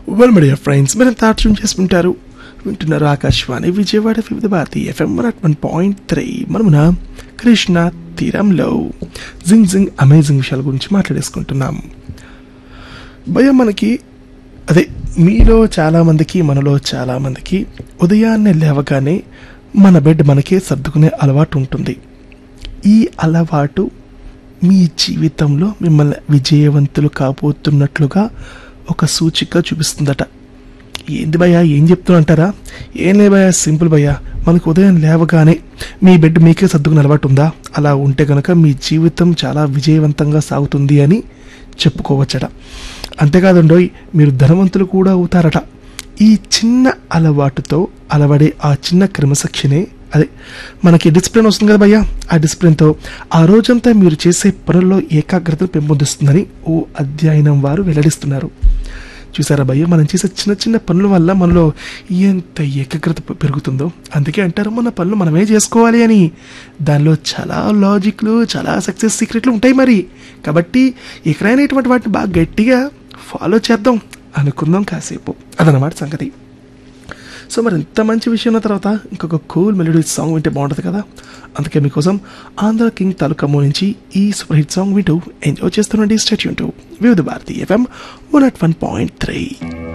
well my dear friends మీరు తాట్యం చేసుకుంటారు వింటున్నారు Akashvani Vijayawada Vividh Bharati FM one point three మనమున కృష్ణ తీరంలో జింగ్ జింగ్ అమేజింగ్ విషయాల గురించి మాట్లాడేసుకుంటున్నాం భయం మనకి అదే మీలో చాలా మందికి మనలో చాలా మందికి ఉదయాన్నే లేవగానే మన బెడ్ మనకే సర్దుకునే అలవాటు ఉంటుంది ఈ అలవాటు మీ జీవితంలో మిమ్మల్ని విజయవంతులు కాబోతున్నట్లుగా ఒక సూచిక చూపిస్తుందట ఏంది భయ్యా ఏం చెప్తున్నా అంటారా ఏం లే భయ్యా సింపుల్ భయ్యా మనకు ఉదయం లేవగానే మీ బెడ్ మీకే సర్దుకునే అలవాటు ఉందా అలా ఉంటే కనుక మీ జీవితం చాలా విజయవంతంగా సాగుతుంది అని చెప్పుకోవచ్చట అంతేకాదండోయ్ మీరు ధనవంతులు కూడా అవుతారట ఈ చిన్న అలవాటుతో అలవడే ఆ చిన్న క్రమశిక్షణే అదే మనకి డిసిప్లిన్ వస్తుంది కదా భయ్యా ఆ డిసిప్లిన్తో ఆ రోజంతా మీరు చేసే పనుల్లో ఏకాగ్రతను పెంపొందిస్తుందని ఓ అధ్యయనం వారు వెల్లడిస్తున్నారు చూసారా భయ్య మనం చేసే చిన్న చిన్న పనుల వల్ల మనలో ఎంత ఏకాగ్రత పె- పెరుగుతుందో అందుకే అంటారు మన పనులు మనమే చేసుకోవాలి అని దానిలో చాలా లాజిక్లు చాలా సక్సెస్ సీక్రెట్లు ఉంటాయి మరి కాబట్టి ఎక్కడైనా ఇటువంటి వాటిని బాగా గట్టిగా ఫాలో చేద్దాం అనుకుందాం కాసేపు అదనమాట సంగతి సో మరి ఇంత మంచి విషయం ఉన్న తర్వాత ఇంకొక కూల్ మెలోడీ సాంగ్ వింటే బాగుంటుంది కదా అందుకే మీకోసం ఆంధ్ర కింగ్ తాలూకమ్మో నుంచి ఈ సూపర్ హిట్ సాంగ్ వింటూ ఎంజాయ్ చేస్తున్నది స్టాచ్యూ Vividh Bharati FM one at one point three